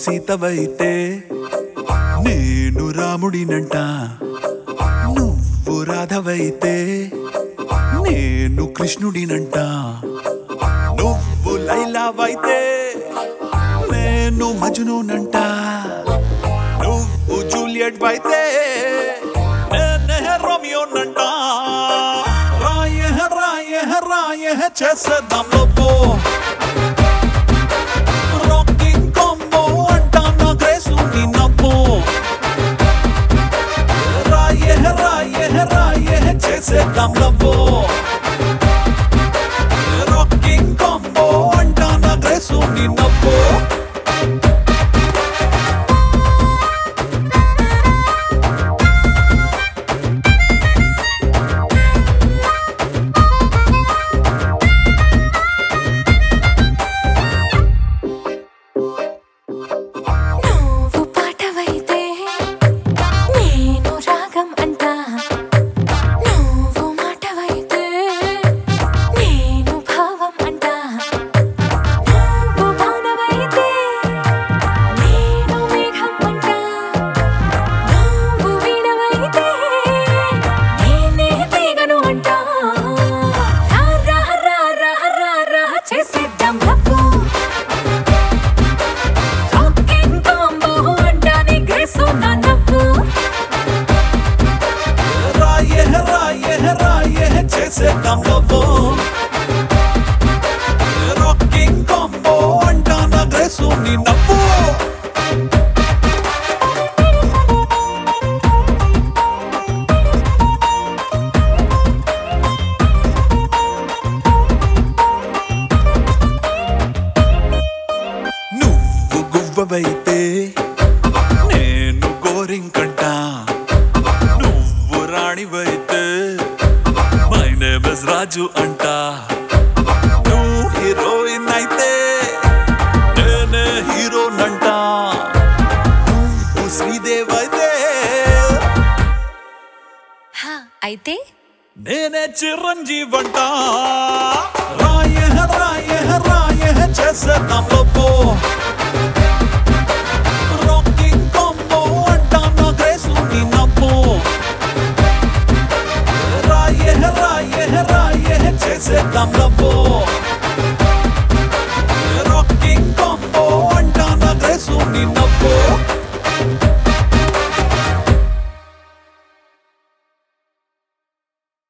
సీతవైతే నేను రాముడినంట నువ్వు రాధవైతే నేను కృష్ణుడినంట నువ్వు లైలావైతే నేను మజునునంట నువ్వు జూలియట్ అయితే నేనే రోమియోనంట రాయ రాయ రాయ చేసేద్దాం లోపో రాకింగ్ కాంబో అంటా నా గ్రేసు నీ నవ్వు రాయ రాయ రాయ చేసేద్దాం లవ్వు రాకింగ్ కాంబో అంటా నా గ్రేసు నీ నవ్వు నువ్వు పాటవైతే నేను రాగం అంటా నువ్వు మాటవైతే నేను భావం అంటా నువ్వు వానవైతే నేను మేఘం అంటా నువ్వు వీణవైతే నేనే తీగను అంటా రా రా రా రా రా చేసేద్దాం లవ్వు రాకింగ్ కాంబో అంటానే గ్రేసు నా నవ్వు రాయ రాయ రాయ చేసేద్దాం లవ్వు రాకింగ్ కాంబో అంటా నా గ్రేసు నీ నవ్వు నువ్వు గువ్వవైతే నేను గోరింకంట నువ్వు రాణివైతే మై నేమ్ ఇస్ రాజు అంట నువ్వు హీరోయిన్ అయితే నేనే హీరోనంట నువ్వు శ్రీదేవ్ అయితే హా అయితే నేనే చిరంజీవి అంట రాయ రాయ రాయ చేసేద్దాం లోపో రాకింగ్ కాంబో అంటా నా గ్రేసు నీ నవ్వు రాయ రాయ రాయ చేసేద్దాం లవ్వు